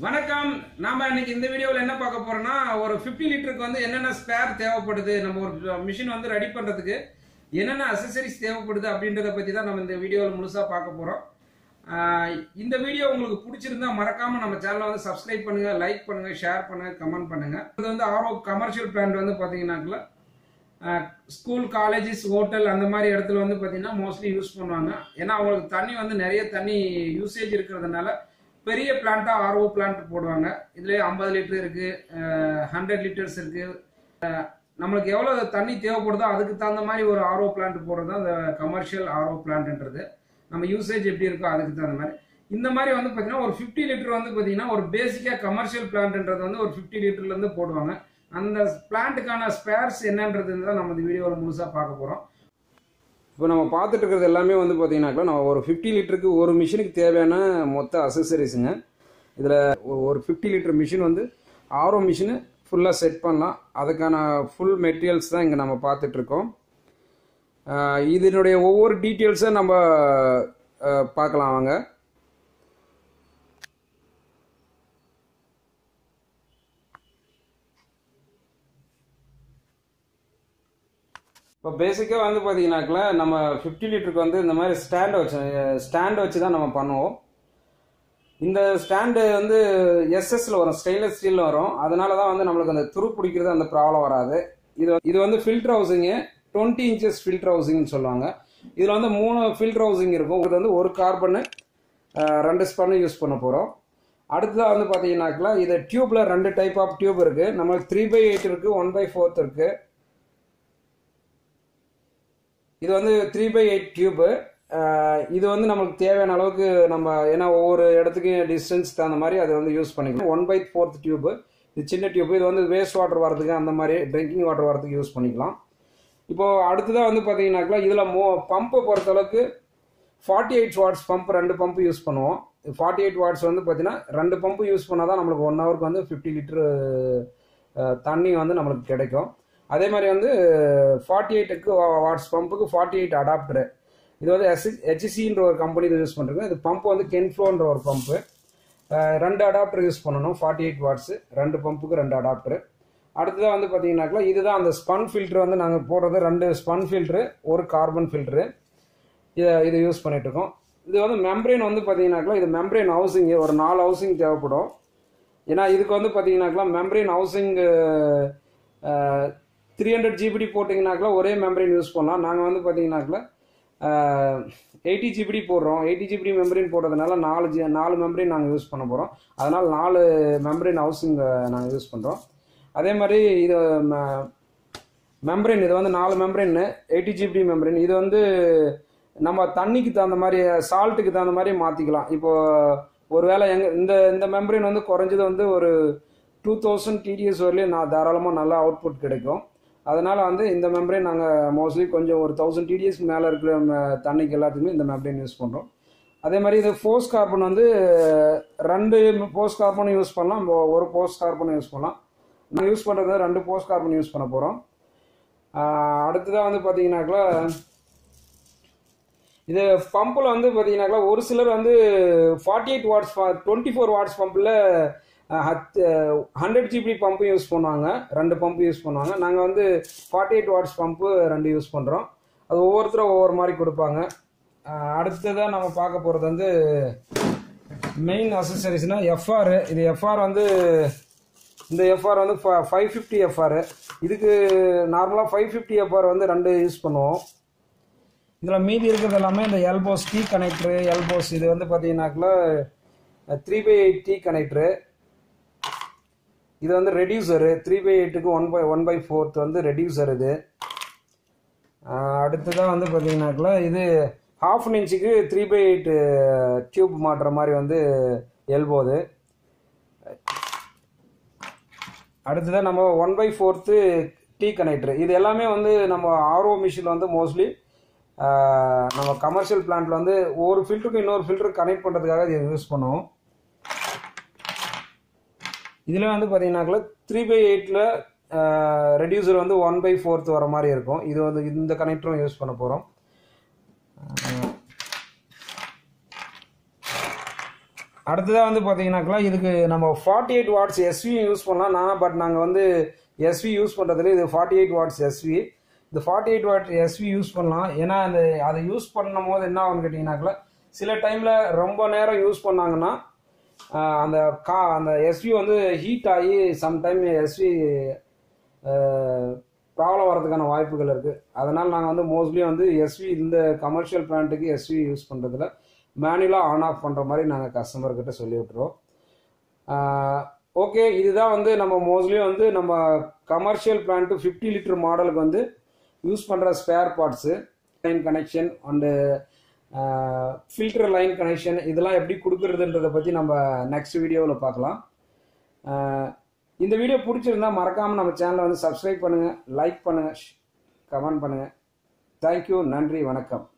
வணக்கம் நாம இன்னைக்கு இந்த வீடியோவில் என்ன பார்க்க போறோம்னா ஒரு 50 லிட்டருக்கு வந்து என்னென்ன ஸ்பேர் தேவைப்படுது நம்ம ஒரு மிஷின் வந்து ரெடி பண்றதுக்கு என்னென்ன அசசரிஸ் தேவைப்படுது அப்படின்றத பத்தி தான் நம்ம இந்த வீடியோவில் முழுசா பார்க்க போறோம் ஆஹ் இந்த வீடியோ உங்களுக்கு பிடிச்சிருந்தா மறக்காம நம்ம சேனலை வந்து சப்ஸ்கிரைப் பண்ணுங்க லைக் பண்ணுங்க ஷேர் பண்ணுங்க கமெண்ட் பண்ணுங்க இது வந்து ஆரோ கமர்ஷியல் பிளான்ட் வந்து பாத்தீங்கன்னாக்கல ஸ்கூல் காலேஜஸ் ஹோட்டல் அந்த மாதிரி இடத்துல வந்து பார்த்தீங்கன்னா மோஸ்ட்லி யூஸ் பண்ணுவாங்க ஏன்னா அவங்களுக்கு தண்ணி வந்து நிறைய தண்ணி யூசேஜ் இருக்கிறதுனால பெரிய பிளான்ட்டாக ஆர்ஓ பிளான்ட் போடுவாங்க இதுலேயே ஐம்பது லிட்டர் இருக்கு ஹண்ட்ரட் லிட்டர்ஸ் இருக்கு அஹ், நம்மளுக்கு எவ்வளோ தண்ணி தேவைப்படுதோ அதுக்கு தகுந்த மாதிரி ஒரு ஆர்ஓ பிளான்ட் போடுறது தான் அந்த கமர்ஷியல் ஆர்ஓ பிளான்ட்ன்றது நம்ம யூசேஜ் எப்படி இருக்கோ அதுக்கு தகுந்த மாதிரி இந்த மாதிரி வந்து பார்த்தீங்கன்னா ஒரு ஃபிஃப்டி லிட்டர் வந்து பார்த்தீங்கன்னா ஒரு பேசிக்காக கமர்ஷியல் பிளான்ட்ன்றது வந்து ஒரு ஃபிஃப்டி லிட்டர்லேருந்து போடுவாங்க அந்த பிளான்ட்டுக்கான ஸ்பேர்ஸ் என்னன்றது தான் நம்ம இந்த வீடியோவில் முழுசாக பார்க்க போகிறோம் இப்போ நம்ம பார்த்துட்டு இருக்கிறது எல்லாமே வந்து பார்த்தீங்கன்னாக்கா நம்ம ஒரு ஃபிஃப்டி லிட்டருக்கு ஒரு மிஷினுக்கு தேவையான மொத்த அசசரிஸுங்க இதில் ஒரு ஃபிஃப்டி லிட்டர் மிஷின் வந்து ஆரோ மிஷினு ஃபுல்லாக செட் பண்ணலாம் அதுக்கான ஃபுல் மெட்டீரியல்ஸ் தான் இங்கே நம்ம பார்த்துட்ருக்கோம் இதனுடைய ஒவ்வொரு டீட்டெயில்ஸை நம்ம ஆஹ், பார்க்கலாம் வாங்க இப்போ பேசிக்காக வந்து பார்த்தீங்கன்னாக்கல நம்ம ஃபிஃப்டி லிட்டருக்கு வந்து இந்த மாதிரி ஸ்டாண்ட் வச்சு ஸ்டாண்ட் வச்சு தான் நம்ம பண்ணுவோம் இந்த ஸ்டாண்டு வந்து எஸ்எஸ்ல வரும் ஸ்டெயின்லெஸ் ஸ்டீலில் வரும் அதனால தான் வந்து நம்மளுக்கு அந்த துரு பிடிக்கிறது அந்த ப்ராப்ளம் வராது இது இது வந்து ஃபில்டர் ஹவுசிங்கு டுவெண்ட்டி இன்ச்சஸ் ஃபில்டர் ஹவுசிங்னு சொல்லுவாங்க இதில் வந்து மூணு ஃபில்டர் ஹவுசிங் இருக்கும் இது வந்து ஒரு கார்பனு ரெண்டு ஸ்பன்னு யூஸ் பண்ண போகிறோம் அடுத்ததாக வந்து பார்த்தீங்கன்னாக்கல இது டியூப்பில் ரெண்டு டைப் ஆஃப் டியூப் இருக்குது நம்மளுக்கு த்ரீ பை எயிட் இருக்குது ஒன் பை ஃபோர்த் இருக்குது இது வந்து த்ரீ பை எயிட் டியூப்பு இது வந்து நமக்கு தேவையான அளவுக்கு நம்ம ஏன்னா ஒவ்வொரு இடத்துக்கு டிஸ்டன்ஸ் தகுந்த மாதிரி அதை வந்து யூஸ் பண்ணிக்கலாம் ஒன் பை ஃபோர்த் டியூப்பு இது சின்ன டியூப் இது வந்து வேஸ்ட் வாட்டர் வரதுக்கு அந்த மாதிரி ட்ரிங்கிங் வாட்டர் வரதுக்கு யூஸ் பண்ணிக்கலாம் இப்போ அடுத்ததாக வந்து பார்த்தீங்கன்னாக்கா இதில் மோ பம்பை பொறுத்தளவுக்கு ஃபார்ட்டி எயிட் வாட்ஸ் பம்ப் ரெண்டு பம்ப் யூஸ் பண்ணுவோம் ஃபார்ட்டி எயிட் வாட்ஸ் வந்து பார்த்தீங்கன்னா ரெண்டு பம்பு யூஸ் பண்ணால் தான் நம்மளுக்கு ஒன் ஹவருக்கு வந்து ஃபிஃப்டி லிட்டரு தண்ணி வந்து நம்மளுக்கு கிடைக்கும் அதே மாதிரி வந்து ஃபார்ட்டி எயிட்டுக்கு வாட்ஸ் பம்புக்கு ஃபார்ட்டி எயிட் அடாப்டரு இது வந்து எஸ் ஹெச்சிசின்ற ஒரு கம்பெனி இது யூஸ் பண்ணுறோம் இது பம்ப் வந்து கென்ஃப்ளோன்ற ஒரு பம்பு ரெண்டு அடாப்டர் யூஸ் பண்ணணும் ஃபார்ட்டி எயிட் வாட்ஸு ரெண்டு பம்புக்கு ரெண்டு அடாப்டரு அடுத்ததாக வந்து பார்த்தீங்கன்னாக்கா இதுதான் அந்த ஸ்பன் ஃபில்டர் வந்து நாங்கள் போடுறது ரெண்டு ஸ்பன் ஃபில்ட்ரு ஒரு கார்பன் ஃபில்ட்ரு இதை இதை யூஸ் பண்ணிட்டு இருக்கோம் இது வந்து மெம்பரேன் வந்து பார்த்தீங்கன்னாக்கா இது மெம்பரேன் ஹவுசிங் ஒரு நாலு ஹவுசிங் தேவைப்படும் ஏன்னா இதுக்கு வந்து பார்த்தீங்கன்னாக்கா membrane housing three hundred GPD போட்டிங்கனாக்கா ஒரே மெம்பரேன் யூஸ் பண்ணலாம் நாங்கள் வந்து பார்த்தீங்கன்னாக்கா எயிட்டி ஜிபிடி போடுறோம் எயிட்டி ஜிபிடி மெம்பரின் போடுறதுனால நாலு ஜி நாலு மெம்பரின் நாங்கள் யூஸ் பண்ண போகிறோம் அதனால் நாலு மெம்பரின் ஹவுசிங் நாங்கள் யூஸ் பண்ணுறோம் அதே மாதிரி இது மெம்பரின் இது வந்து நாலு மெம்பரின் எயிட்டி ஜிபிடி மெம்பரின் இது வந்து நம்ம தண்ணிக்கு தகுந்த மாதிரி சால்ட்டுக்கு தகுந்த மாதிரி மாற்றிக்கலாம் இப்போ ஒருவேளை எங்க இந்த இந்த மெம்பரின் வந்து குறைஞ்சது வந்து ஒரு டூ தௌசண்ட் டிடிஎஸ் வரலையும் நான் தாராளமாக நல்லா அவுட்புட் கிடைக்கும் அதனால் வந்து இந்த மெம்பரைன் நாங்கள் மோஸ்ட்லி கொஞ்சம் ஒரு தௌசண்ட் டிடிஎஸ் மேலே இருக்கிற ம- தண்ணிக்கு எல்லாத்துக்குமே இந்த மெம்பரைன் யூஸ் பண்ணுறோம் அதே மாதிரி இது ஃபோர்ஸ் கார்பன் வந்து ரெண்டு போஸ்ட் கார்பனும் யூஸ் பண்ணலாம் ஒ- ஒரு போஸ்ட் கார்பனும் யூஸ் பண்ணலாம் நான் யூஸ் பண்ணுறது ரெண்டு போஸ்ட் கார்பன் யூஸ் பண்ண போகிறோம் அடுத்ததாக வந்து பார்த்தீங்கன்னாக்கா இது பம்பில் வந்து பார்த்தீங்கன்னாக்கா ஒரு சிலர் வந்து forty eight watts twenty four watts பம்பில் ஹண்ட்ரட் ஜிபி பம்பு யூஸ் பண்ணுவாங்க ரெண்டு பம்பு யூஸ் பண்ணுவாங்க நாங்கள் வந்து ஃபார்ட்டி எயிட் வாட்ஸ் பம்பு ரெண்டு யூஸ் பண்ணுறோம் அது ஒவ்வொருத்தரும் ஒவ்வொரு மாதிரி கொடுப்பாங்க அடுத்ததாக நம்ம பார்க்க போகிறது வந்து மெயின் அசசரிஸ்னால் எஃப்ஆர் இது எஃப்ஆர் வந்து இந்த எஃப்ஆர் வந்து ஃபைவ் ஃபிஃப்டி எஃப்ஆர் இதுக்கு நார்மலாக ஃபைவ் ஃபிஃப்டி எஃப்ஆர் வந்து ரெண்டு யூஸ் பண்ணுவோம் இதில் மீதி இருக்கிறது எல்லாமே இந்த எல்போஸ் டீ கனெக்டரு எல்போஸ் இது வந்து பார்த்தீங்கன்னாக்குல three by eight T connector இது வந்து ரெடியூசரு த்ரீ பை எயிட்டுக்கு one by one by fourth வந்து ரெடியூசர் இது அடுத்ததாக வந்து பார்த்தீங்கன்னாக்குல இது ஹாஃப் அன் இன்ச்சுக்கு த்ரீ பை எயிட் டியூப் மாட்டுற மாதிரி வந்து எல்போது அடுத்ததாக நம்ம one by fourth T connector இது எல்லாமே வந்து நம்ம ஆர்ஓ மிஷின் வந்து மோஸ்ட்லி நம்ம கமர்ஷியல் பிளான்ட்ல வந்து ஒரு ஃபில்டருக்கு இன்னொரு ஃபில்டர் கனெக்ட் பண்ணுறதுக்காக இது யூஸ் பண்ணுவோம் இதில் வந்து பார்த்தீங்கன்னாக்கா த்ரீ பை எயிட்டில் ரெடியூசர் வந்து ஒன் பை ஃபோர்த் வர மாதிரி இருக்கும் இது வந்து இந்த கனெக்டரும் யூஸ் பண்ண போகிறோம் அடுத்ததாக வந்து பார்த்தீங்கன்னாக்கா இதுக்கு நம்ம forty eight watts SV use பண்ணலாம் நான் பட் நாங்கள் வந்து எஸ்வி யூஸ் பண்ணுறதுல இது ஃபார்ட்டி எயிட் வாட்ஸ் எஸ்வி இந்த forty eight watt SV use பண்ணலாம் ஏன்னா அந்த அதை யூஸ் பண்ணும் போது என்ன ஆகும்னு கேட்டிங்கனாக்கா சில டைமில் ரொம்ப நேரம் யூஸ் பண்ணாங்கன்னா ஆஹ், அந்த கா அந்த எஸ்வி வந்து ஹீட் ஆகி சம்டைம் எஸ்வி ப்ராப்ளம் வரதுக்கான வாய்ப்புகள் இருக்குது அதனால் நாங்கள் வந்து மோஸ்ட்லி வந்து எஸ்வி இந்த கமர்ஷியல் பிளான்ட்டுக்கு எஸ்வி யூஸ் பண்ணுறதுல மேனுவலாக ஆன் ஆஃப் பண்ணுற மாதிரி நாங்கள் கஸ்டமர்கிட்ட சொல்லி விட்டுருவோம் ஓகே இதுதான் வந்து நம்ம மோஸ்ட்லி வந்து நம்ம கமர்ஷியல் பிளான்ட்டு ஃபிஃப்டி லிட்டர் மாடலுக்கு வந்து யூஸ் பண்ணுற spare parts line connection and filter line connection இதெல்லாம் எப்படி கொடுக்குறதுன்றதை பற்றி நம்ம நெக்ஸ்ட் வீடியோவில் பார்க்கலாம் ஆஹ் இந்த வீடியோ பிடிச்சிருந்தா மறக்காமல் நம்ம சேனலை வந்து சப்ஸ்கிரைப் பண்ணுங்கள் லைக் பண்ணுங்கள் கமெண்ட் பண்ணுங்கள் தேங்க்யூ நன்றி வணக்கம்